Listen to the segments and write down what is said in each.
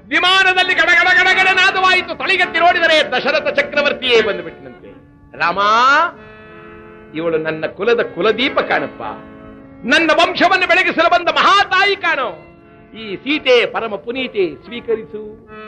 ವಿಮಾನದಲ್ಲಿ ಗಡಗಡ ಗಡಗಡ ನಾದವಾಯಿತು ತಳಿಗತ್ತಿ ನೋಡಿದರೆ ದಶರಥ ಚಕ್ರವರ್ತಿಯೇ ಬಂದುಬಿಟ್ಟನಂತೆ ರಾಮ ಇವಳು ನನ್ನ ಕುಲದ ಕುಲದೀಪ ಕಾಣಪ್ಪ ನನ್ನ ವಂಶವನ್ನು ಬೆಳಗಿಸಲು ಬಂದ ಮಹಾತಾಯಿ ಕಾಣೋ ಈ ಸೀತೆ ಪರಮ ಪುನೀತೆ ಸ್ವೀಕರಿಸು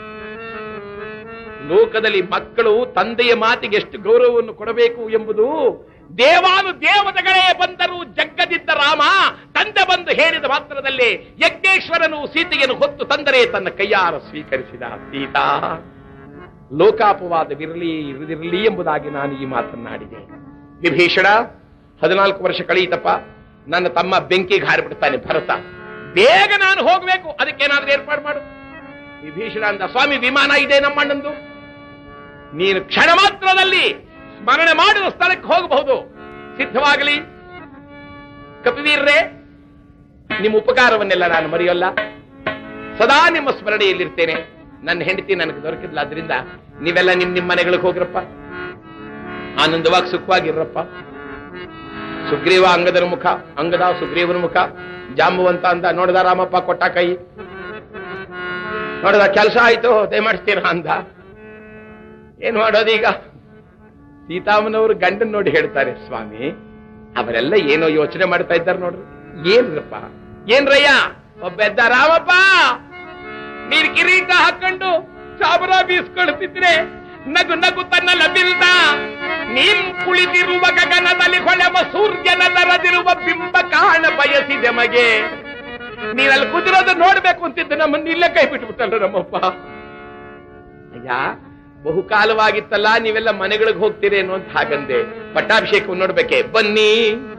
ಲೋಕದಲ್ಲಿ ಮಕ್ಕಳು ತಂದೆಯ ಮಾತಿಗೆ ಎಷ್ಟು ಗೌರವವನ್ನು ಕೊಡಬೇಕು ಎಂಬುದು ದೇವಾನು ದೇವತೆಗಳೇ ಬಂದರೂ ಜಗ್ಗದಿದ್ದ ರಾಮ ತಂದೆ ಬಂದು ಹೇಳಿದ ಮಾತ್ರದಲ್ಲಿ ಯಜ್ಞೇಶ್ವರನು ಸೀತೆಯನ್ನು ಹೊತ್ತು ತಂದರೆ ತನ್ನ ಕೈಯಾರ ಸ್ವೀಕರಿಸಿದ ಸೀತಾ ಲೋಕಾಪವಾದವಿರಲಿ ಇರದಿರಲಿ ಎಂಬುದಾಗಿ ನಾನು ಈ ಮಾತನ್ನಾಡಿದೆ ವಿಭೀಷಣ ಹದಿನಾಲ್ಕು ವರ್ಷ ಕಳೆಯಿತಪ್ಪ ನನ್ನ ತಮ್ಮ ಬೆಂಕಿಗೆ ಹಾರಿಬಿಡ್ತಾನೆ ಭರತ ಬೇಗ ನಾನು ಹೋಗಬೇಕು ಅದಕ್ಕೇನಾದ್ರೂ ಏರ್ಪಾಡು ಮಾಡು ವಿಭೀಷಣ ಅಂದ ಸ್ವಾಮಿ ವಿಮಾನ ಇದೆ ನಮ್ಮಣ್ಣಂದು ನೀನು ಕ್ಷಣ ಮಾತ್ರದಲ್ಲಿ ಸ್ಮರಣೆ ಮಾಡಿದ ಸ್ಥಳಕ್ಕೆ ಹೋಗಬಹುದು ಸಿದ್ಧವಾಗಲಿ ಕಪಿವೀರ್ರೆ ನಿಮ್ಮ ಉಪಕಾರವನ್ನೆಲ್ಲ ನಾನು ಮರೆಯೋಲ್ಲ ಸದಾ ನಿಮ್ಮ ಸ್ಮರಣೆಯಲ್ಲಿರ್ತೇನೆ ನನ್ನ ಹೆಂಡತಿ ನನಗೆ ದೊರಕಿದ್ಲ ಅದರಿಂದ ನೀವೆಲ್ಲ ನಿಮ್ ನಿಮ್ಮ ಮನೆಗಳಿಗೆ ಹೋಗ್ರಪ್ಪ ಆನಂದವಾಗಿ ಸುಖವಾಗಿರ್ರಪ್ಪ ಸುಗ್ರೀವ ಅಂಗದನ ಮುಖ ಅಂಗದ ಸುಗ್ರೀವನ ಮುಖ ಜಾಂಬುವಂತ ಅಂದ ನೋಡಿದ ರಾಮಪ್ಪ ಕೊಟ್ಟ ಕೈ ನೋಡಿದ ಕೆಲಸ ಆಯ್ತು ದಯಮಾಡಿಸ್ತೀರಾ ಅಂದ ಏನ್ ಮಾಡೋದೀಗ ಸೀತಾಮನವರು ಗಂಡನ್ ನೋಡಿ ಹೇಳ್ತಾರೆ ಸ್ವಾಮಿ ಅವರೆಲ್ಲ ಏನೋ ಯೋಚನೆ ಮಾಡ್ತಾ ಇದ್ದಾರೆ ನೋಡ್ರಿ ಏನ್ರಪ್ಪ ಏನ್ರಯ್ಯ ಒಬ್ಬೆದ್ದ ರಾಮಪ್ಪ ನೀರ್ ಕಿರೀಟ ಹಾಕೊಂಡು ಚಾಮರ ಬೀಸ್ಕೊಳ್ತಿದ್ರೆ ನಗು ನಗು ತನ್ನ ಲಭಿಲ್ದ ನೀನ್ ಕುಳಿತಿರುವ ಗಗನದಲ್ಲಿ ಹೊಳೆವ ಸೂರ್ಯನಲ್ಲರದಿರುವ ಬಿಂಬ ಕಾಣ ಬಯಸಿದೆ ಮಗೆ ನೀನಲ್ಲಿ ಕುದಿರೋದು ನೋಡ್ಬೇಕು ಅಂತಿದ್ದು ನಮ್ಮನ್ನ ಇಲ್ಲೇ ಕೈ ಬಿಟ್ಬಿಟ್ಟಲ್ಲ ನಮ್ಮಪ್ಪ ಅಯ್ಯ ಬಹುಕಾಲವಾಗಿತ್ತಲ್ಲ ನೀವೆಲ್ಲ ಮನೆಗಳಿಗೆ ಹೋಗ್ತೀರೇನೋ ಅಂತ ಹಾಗಂದೆ ಪಟ್ಟಾಭಿಷೇಕವನ್ನು ನೋಡ್ಬೇಕೆ ಬನ್ನಿ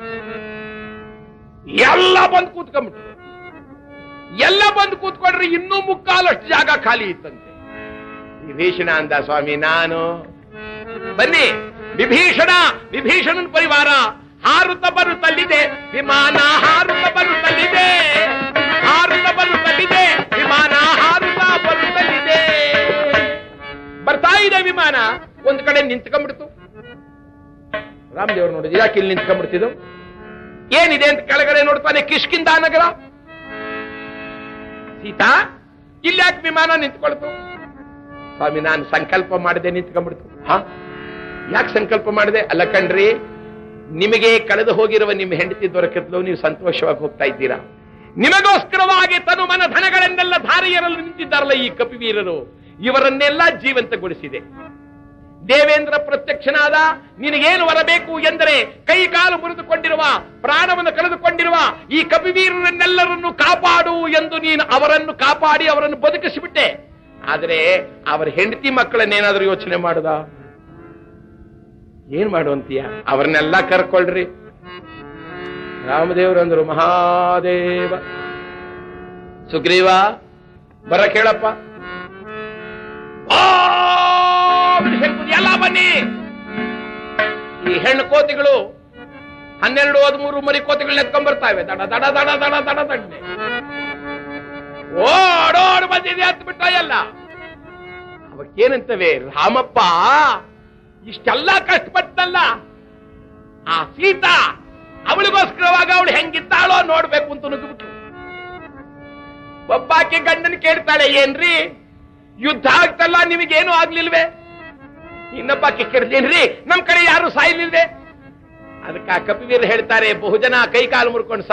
ಎಲ್ಲ ಬಂದು ಕೂತ್ಕೊಂಡ್ಬಿಟ್ರು ಎಲ್ಲ ಬಂದು ಕೂತ್ಕೊಂಡ್ರೆ ಇನ್ನೂ ಮುಕ್ಕಾಲಷ್ಟು ಜಾಗ ಖಾಲಿ ಇತ್ತಂತೆ ವಿಭೀಷಣ ಅಂದ ಸ್ವಾಮಿ ನಾನು ಬನ್ನಿ ವಿಭೀಷಣ ವಿಭೀಷಣನ ಪರಿವಾರ ಹಾರುತ್ತ ಬರುತ್ತಲ್ಲಿದೆ ವಿಮಾನ ಹಾರುತ್ತ ಬರುತ್ತಲ್ಲಿದೆ ಹಾರುತ್ತ ಬರುತ್ತಲ್ಲಿದೆ ವಿಮಾನ ಹಾರುತ್ತ ಬರುತ್ತಲ್ಲಿದೆ ಬರ್ತಾ ಇದೆ ವಿಮಾನ ಒಂದ್ ಕಡೆ ನಿಂತ್ಕೊಂಡ್ಬಿಡ್ತು ರಾಮದೇವ್ರು ನೋಡಿದ್ರು ಯಾಕೆ ಇಲ್ಲಿ ನಿಂತ್ಕೊಂಡ್ಬಿಡ್ತಿದ್ದು ಏನಿದೆ ಅಂತ ಕೆಳಗಡೆ ನೋಡ್ತಾನೆ ಕಿಷ್ಕಿಂದ ನಗರ ಸೀತಾ ಇಲ್ಲಿ ಯಾಕೆ ವಿಮಾನ ನಿಂತ್ಕೊಳ್ತು ಸ್ವಾಮಿ ನಾನು ಸಂಕಲ್ಪ ಮಾಡಿದೆ ನಿಂತ್ಕೊಂಡ್ಬಿಡ್ತು ಹಾ ಯಾಕೆ ಸಂಕಲ್ಪ ಮಾಡಿದೆ ಅಲ್ಲ ಕಣ್ರಿ ನಿಮಗೆ ಕಳೆದು ಹೋಗಿರುವ ನಿಮ್ಮ ಹೆಂಡತಿ ದೊರಕಿದ್ಲು ನೀವು ಸಂತೋಷವಾಗಿ ಹೋಗ್ತಾ ಇದ್ದೀರಾ ನಿಮಗೋಸ್ಕರವಾಗಿ ತನು ಮನ ಧನಗಳನ್ನೆಲ್ಲ ಧಾರೆಯರಲು ನಿಂತಿದ್ದಾರಲ್ಲ ಈ ಕಪಿವೀರರು ಇವರನ್ನೆಲ್ಲ ಜೀವಂತಗೊಳಿಸಿದೆ ದೇವೇಂದ್ರ ಪ್ರತ್ಯಕ್ಷನಾದ ನಿನಗೇನು ಬರಬೇಕು ಎಂದರೆ ಕೈ ಕಾಲು ಮುರಿದುಕೊಂಡಿರುವ ಪ್ರಾಣವನ್ನು ಕಳೆದುಕೊಂಡಿರುವ ಈ ಕಪಿವೀರರನ್ನೆಲ್ಲರನ್ನು ಕಾಪಾಡು ಎಂದು ನೀನು ಅವರನ್ನು ಕಾಪಾಡಿ ಅವರನ್ನು ಬದುಕಿಸಿಬಿಟ್ಟೆ ಆದರೆ ಅವರ ಹೆಂಡತಿ ಮಕ್ಕಳನ್ನೇನಾದ್ರೂ ಯೋಚನೆ ಮಾಡುದ ಏನ್ ಮಾಡುವಂತೀಯ ಅವ್ರನ್ನೆಲ್ಲ ಕರ್ಕೊಳ್ರಿ ರಾಮದೇವರಂದ್ರು ಮಹಾದೇವ ಸುಗ್ರೀವ ಬರ ಕೇಳಪ್ಪ ಎಲ್ಲ ಬನ್ನಿ ಈ ಹೆಣ್ಣು ಕೋತಿಗಳು ಹನ್ನೆರಡು ಹದಿಮೂರು ಮರಿ ಕೋತಿಗಳನ್ನ ಎತ್ಕೊಂಡ್ ಬರ್ತಾವೆ ದಡ ದಡ ದಡ ದಡ ದಡ ದಡ್ನೆ ಓಡೋಡ್ ಬಂದಿದೆ ಹತ್ತು ಬಿಟ್ಟ ಎಲ್ಲ ಅವಕ್ಕೇನಂತವೆ ರಾಮಪ್ಪ ಇಷ್ಟೆಲ್ಲ ಕಷ್ಟಪಟ್ಟಲ್ಲ ಆ ಸೀತಾ ಅವಳಿಗೋಸ್ಕರವಾಗ ಅವಳು ಹೆಂಗಿದ್ದಾಳೋ ನೋಡ್ಬೇಕು ಅಂತ ನುಗ್ಗಿಬಿಟ್ರು ಒಬ್ಬಾಕೆ ಗಂಡನ ಕೇಳ್ತಾಳೆ ಏನ್ರಿ ಯುದ್ಧ ಆಗ್ತಲ್ಲ ನಿಮಗೇನು ಆಗ್ಲಿಲ್ವೇ ಇನ್ನೊಬ್ಬಾಕೆ ಕೇಳ್ತೇನ್ರಿ ನಮ್ ಕಡೆ ಯಾರು ಸಾಯ್ಲಿಲ್ವೇ ಅದಕ್ಕೆ ಆ ಕಪಿವೀರ್ ಹೇಳ್ತಾರೆ ಬಹುಜನ ಕೈ ಕಾಲು ಮುರ್ಕೊಂಡು